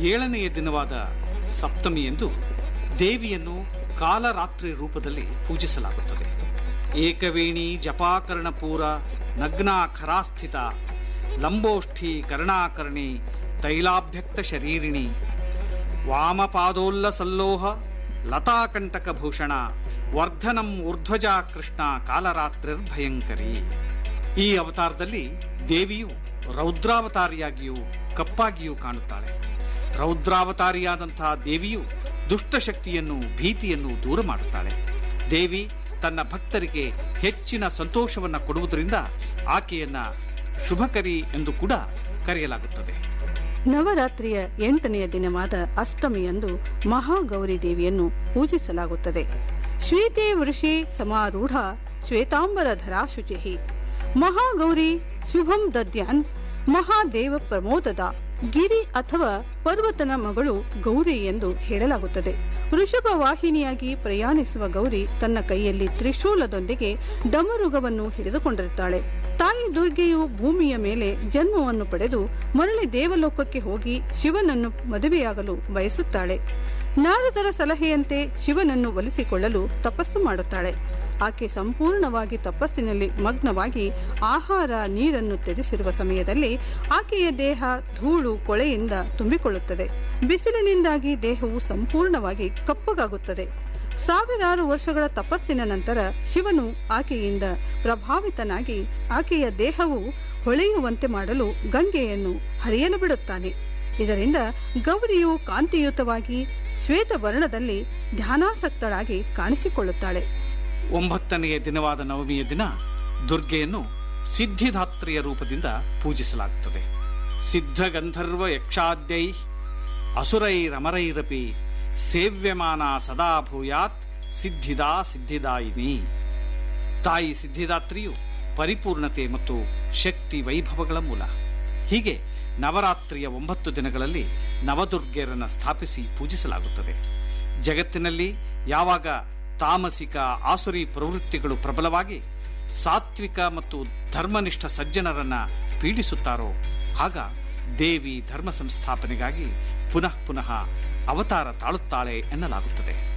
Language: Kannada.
ಏಳನೆಯ ದಿನವಾದ ಸಪ್ತಮಿಯಂದು ದೇವಿಯನ್ನು ಕಾಲರಾತ್ರಿ ರೂಪದಲ್ಲಿ ಪೂಜಿಸಲಾಗುತ್ತದೆ ಏಕವೇಣಿ ಜಪಾಕರ್ಣಪೂರ ನಗ್ನ ಖರಾಸ್ಥಿತ ಲಂಬೋಷ್ಠಿ ಕರ್ಣಾಕರ್ಣಿ ತೈಲಾಭ್ಯಕ್ತ ಶರೀರಿಣಿ ವಾಮಪಾದೋಲ್ಲ ಸಲ್ಲೋಹ ಲತಾಕಂಟಕ ಭೂಷಣ ವರ್ಧನಂ ಊರ್ಧ್ವಜ ಕೃಷ್ಣ ಕಾಲರಾತ್ರಿರ್ಭಯಂಕರಿ ಈ ಅವತಾರದಲ್ಲಿ ದೇವಿಯು ರೌದ್ರಾವತಾರಿಯಾಗಿಯೂ ಕಪ್ಪಾಗಿಯೂ ಕಾಣುತ್ತಾಳೆ ರೌದ್ರಾವತಾರಿಯಾದಂತಹ ದೇವಿಯು ದುಷ್ಟಶಕ್ತಿಯನ್ನು ಭೀತಿಯನ್ನು ದೂರ ಮಾಡುತ್ತಾಳೆ ದೇವಿ ತನ್ನ ಭಕ್ತರಿಗೆ ಹೆಚ್ಚಿನ ಸಂತೋಷವನ್ನು ಕೊಡುವುದರಿಂದ ಆಕೆಯನ್ನ ಶುಭಕರಿ ಎಂದು ಕೂಡ ಕರೆಯಲಾಗುತ್ತದೆ ನವರಾತ್ರಿಯ ಎಂಟನೆಯ ದಿನವಾದ ಅಷ್ಟಮಿಯಂದು ಮಹಾಗೌರಿ ದೇವಿಯನ್ನು ಪೂಜಿಸಲಾಗುತ್ತದೆ ಶ್ವೇತೆ ವೃಷೆ ಸಮಾರೂಢ ಶ್ವೇತಾಂಬರ ಧರಾಶುಚಿ ಮಹಾಗೌರಿ ಶುಭಂ ದದ್ಯಾನ್ ಮಹಾದೇವ ಪ್ರಮೋದದ ಗಿರಿ ಅಥವಾ ಪರ್ವತನ ಮಗಳು ಗೌರಿ ಎಂದು ಹೇಳಲಾಗುತ್ತದೆ ವೃಷಭ ವಾಹಿನಿಯಾಗಿ ಪ್ರಯಾಣಿಸುವ ಗೌರಿ ತನ್ನ ಕೈಯಲ್ಲಿ ತ್ರಿಶೂಲದೊಂದಿಗೆ ಡಮರುಗವನ್ನು ಹಿಡಿದುಕೊಂಡಿರುತ್ತಾಳೆ ತಾಯಿ ದುರ್ಗೆಯು ಭೂಮಿಯ ಮೇಲೆ ಜನ್ಮವನ್ನು ಪಡೆದು ಮರಳಿ ದೇವಲೋಕಕ್ಕೆ ಹೋಗಿ ಶಿವನನ್ನು ಮದುವೆಯಾಗಲು ಬಯಸುತ್ತಾಳೆ ನಾರದರ ಸಲಹೆಯಂತೆ ಶಿವನನ್ನು ಒಲಿಸಿಕೊಳ್ಳಲು ತಪಸ್ಸು ಮಾಡುತ್ತಾಳೆ ಆಕೆ ಸಂಪೂರ್ಣವಾಗಿ ತಪಸ್ಸಿನಲ್ಲಿ ಮಗ್ನವಾಗಿ ಆಹಾರ ನೀರನ್ನು ತ್ಯಜಿಸಿರುವ ಸಮಯದಲ್ಲಿ ಆಕೆಯ ದೇಹ ಧೂಳು ಕೊಳೆಯಿಂದ ತುಂಬಿಕೊಳ್ಳುತ್ತದೆ ಬಿಸಿಲಿನಿಂದಾಗಿ ದೇಹವು ಸಂಪೂರ್ಣವಾಗಿ ಕಪ್ಪಗಾಗುತ್ತದೆ ಸಾವಿರಾರು ವರ್ಷಗಳ ತಪಸ್ಸಿನ ನಂತರ ಶಿವನು ಆಕೆಯಿಂದ ಪ್ರಭಾವಿತನಾಗಿ ಆಕೆಯ ದೇಹವು ಹೊಳೆಯುವಂತೆ ಮಾಡಲು ಗಂಗೆಯನ್ನು ಹರಿಯಲು ಬಿಡುತ್ತಾನೆ ಇದರಿಂದ ಗೌರಿಯು ಕಾಂತಿಯುತವಾಗಿ ಶ್ವೇತವರ್ಣದಲ್ಲಿ ಧ್ಯಾನಾಸಕ್ತಳಾಗಿ ಕಾಣಿಸಿಕೊಳ್ಳುತ್ತಾಳೆ ಒಂಬತ್ತನೆಯ ದಿನವಾದ ನವಮಿಯ ದಿನ ದುರ್ಗೆಯನ್ನು ಸಿದ್ಧಿದಾತ್ರಿಯ ರೂಪದಿಂದ ಪೂಜಿಸಲಾಗುತ್ತದೆ ಸಿದ್ಧ ಗಂಧರ್ವ ಯಕ್ಷಾದ್ಯೈ ಅಸುರೈರಮರೈರಪಿ ಸೇವ್ಯಮಾನ ಸದಾ ಭೂಯಾತ್ ಸಿದ್ಧಿದಾ ಸಿದ್ಧಿದಾಯಿನಿ ತಾಯಿ ಸಿದ್ಧಿದಾತ್ರಿಯು ಪರಿಪೂರ್ಣತೆ ಮತ್ತು ಶಕ್ತಿ ವೈಭವಗಳ ಮೂಲ ಹೀಗೆ ನವರಾತ್ರಿಯ ಒಂಬತ್ತು ದಿನಗಳಲ್ಲಿ ನವದುರ್ಗೆಯರನ್ನು ಸ್ಥಾಪಿಸಿ ಪೂಜಿಸಲಾಗುತ್ತದೆ ಜಗತ್ತಿನಲ್ಲಿ ಯಾವಾಗ ತಾಮಸಿಕ ಆಸುರಿ ಪ್ರವೃತ್ತಿಗಳು ಪ್ರಬಲವಾಗಿ ಸಾತ್ವಿಕ ಮತ್ತು ಧರ್ಮನಿಷ್ಠ ಸಜ್ಜನರನ್ನ ಪೀಡಿಸುತ್ತಾರೋ ಆಗ ದೇವಿ ಧರ್ಮ ಸಂಸ್ಥಾಪನೆಗಾಗಿ ಪುನಃ ಪುನಃ ಅವತಾರ ತಾಳುತ್ತಾಳೆ ಎನ್ನಲಾಗುತ್ತದೆ